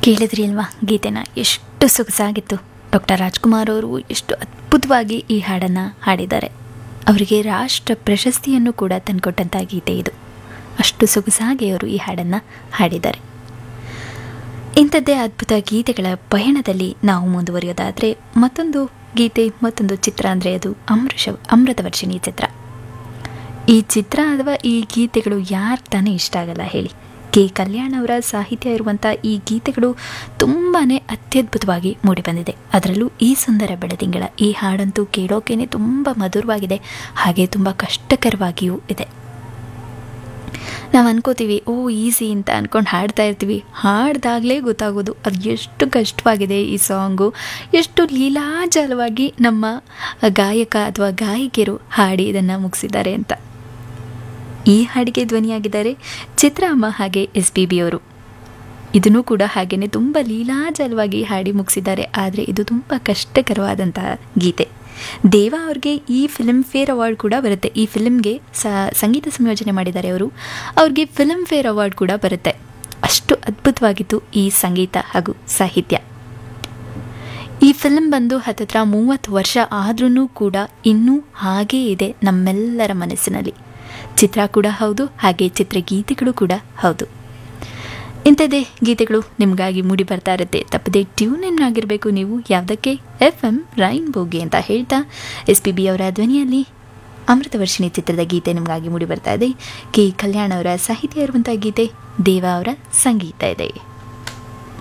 ಕೇಳಿದ್ರಿ ಅಲ್ವಾ ಗೀತೆನ ಎಷ್ಟು ಸೊಗಸಾಗಿತ್ತು ಡಾಕ್ಟರ್ ರಾಜ್ಕುಮಾರ್ ಅವರು ಎಷ್ಟು ಅದ್ಭುತವಾಗಿ ಈ ಹಾಡನ್ನು ಹಾಡಿದ್ದಾರೆ ಅವರಿಗೆ ರಾಷ್ಟ್ರ ಪ್ರಶಸ್ತಿಯನ್ನು ಕೂಡ ತಂದುಕೊಟ್ಟಂಥ ಗೀತೆ ಇದು ಅಷ್ಟು ಸೊಗಸಾಗಿ ಅವರು ಈ ಹಾಡನ್ನು ಹಾಡಿದ್ದಾರೆ ಇಂಥದ್ದೇ ಅದ್ಭುತ ಗೀತೆಗಳ ಪಯಣದಲ್ಲಿ ನಾವು ಮುಂದುವರಿಯೋದಾದರೆ ಮತ್ತೊಂದು ಗೀತೆ ಮತ್ತೊಂದು ಚಿತ್ರ ಅಂದರೆ ಅದು ಅಮೃಷ ಅಮೃತವರ್ಷಿಣಿ ಚಿತ್ರ ಈ ಚಿತ್ರ ಅಥವಾ ಈ ಗೀತೆಗಳು ಯಾರು ತಾನೇ ಇಷ್ಟ ಆಗಲ್ಲ ಹೇಳಿ ಕೆ ಕಲ್ಯಾಣ್ ಅವರ ಸಾಹಿತ್ಯ ಇರುವಂಥ ಈ ಗೀತೆಗಳು ತುಂಬಾ ಅತ್ಯದ್ಭುತವಾಗಿ ಮೂಡಿಬಂದಿದೆ ಅದರಲ್ಲೂ ಈ ಸುಂದರ ಬೆಳದಿಂಗಳ ಈ ಹಾಡಂತೂ ಕೇಳೋಕೇನೆ ತುಂಬ ಮಧುರವಾಗಿದೆ ಹಾಗೆ ತುಂಬ ಕಷ್ಟಕರವಾಗಿಯೂ ಇದೆ ನಾವು ಅನ್ಕೋತೀವಿ ಓ ಈಸಿ ಅಂತ ಅಂದ್ಕೊಂಡು ಹಾಡ್ತಾ ಇರ್ತೀವಿ ಹಾಡ್ದಾಗಲೇ ಗೊತ್ತಾಗೋದು ಅದು ಎಷ್ಟು ಕಷ್ಟವಾಗಿದೆ ಈ ಸಾಂಗು ಎಷ್ಟು ಲೀಲಾಜಲವಾಗಿ ನಮ್ಮ ಗಾಯಕ ಅಥವಾ ಗಾಯಕಿಯರು ಹಾಡಿ ಇದನ್ನು ಮುಗಿಸಿದ್ದಾರೆ ಅಂತ ಈ ಹಾಡಿಗೆ ಧ್ವನಿಯಾಗಿದ್ದಾರೆ ಚಿತ್ರಮ್ಮ ಹಾಗೆ ಎಸ್ ಪಿ ಬಿ ಅವರು ಇದನ್ನು ಕೂಡ ಹಾಗೆಯೇ ತುಂಬ ಲೀಲಾಜಲವಾಗಿ ಹಾಡಿ ಮುಗಿಸಿದ್ದಾರೆ ಆದರೆ ಇದು ತುಂಬ ಕಷ್ಟಕರವಾದಂತಹ ಗೀತೆ ದೇವ ಅವ್ರಿಗೆ ಈ ಫಿಲ್ಮ್ ಫೇರ್ ಅವಾರ್ಡ್ ಕೂಡ ಬರುತ್ತೆ ಈ ಫಿಲ್ಮ್ಗೆ ಸಂಗೀತ ಸಂಯೋಜನೆ ಮಾಡಿದ್ದಾರೆ ಅವರು ಅವ್ರಿಗೆ ಫಿಲ್ಮ್ ಫೇರ್ ಅವಾರ್ಡ್ ಕೂಡ ಬರುತ್ತೆ ಅಷ್ಟು ಅದ್ಭುತವಾಗಿತ್ತು ಈ ಸಂಗೀತ ಹಾಗೂ ಸಾಹಿತ್ಯ ಈ ಫಿಲ್ಮ್ ಬಂದು ಹತ್ತತ್ರ ಮೂವತ್ತು ವರ್ಷ ಆದ್ರೂ ಕೂಡ ಇನ್ನೂ ಹಾಗೇ ಇದೆ ನಮ್ಮೆಲ್ಲರ ಮನಸ್ಸಿನಲ್ಲಿ ಚಿತ್ರ ಕೂಡ ಹೌದು ಹಾಗೆ ಚಿತ್ರಗೀತೆಗಳು ಕೂಡ ಹೌದು ಇಂಥದ್ದೇ ಗೀತೆಗಳು ನಿಮಗಾಗಿ ಮೂಡಿ ಬರ್ತಾ ಇರುತ್ತೆ ತಪ್ಪದೆ ಟ್ಯೂನ್ ಇನ್ ಆಗಿರಬೇಕು ನೀವು ಯಾವುದಕ್ಕೆ ಎಫ್ ಎಂ ರೈನ್ಬೋಗೆ ಅಂತ ಹೇಳ್ತಾ ಎಸ್ ಪಿ ಬಿ ಅವರ ಧ್ವನಿಯಲ್ಲಿ ಅಮೃತವರ್ಷಿಣಿ ಚಿತ್ರದ ಗೀತೆ ನಿಮಗಾಗಿ ಮೂಡಿ ಬರ್ತಾ ಇದೆ ಕೆ ಕಲ್ಯಾಣ್ ಅವರ ಸಾಹಿತ್ಯ ಇರುವಂಥ ಗೀತೆ ದೇವ ಅವರ ಸಂಗೀತ ಇದೆ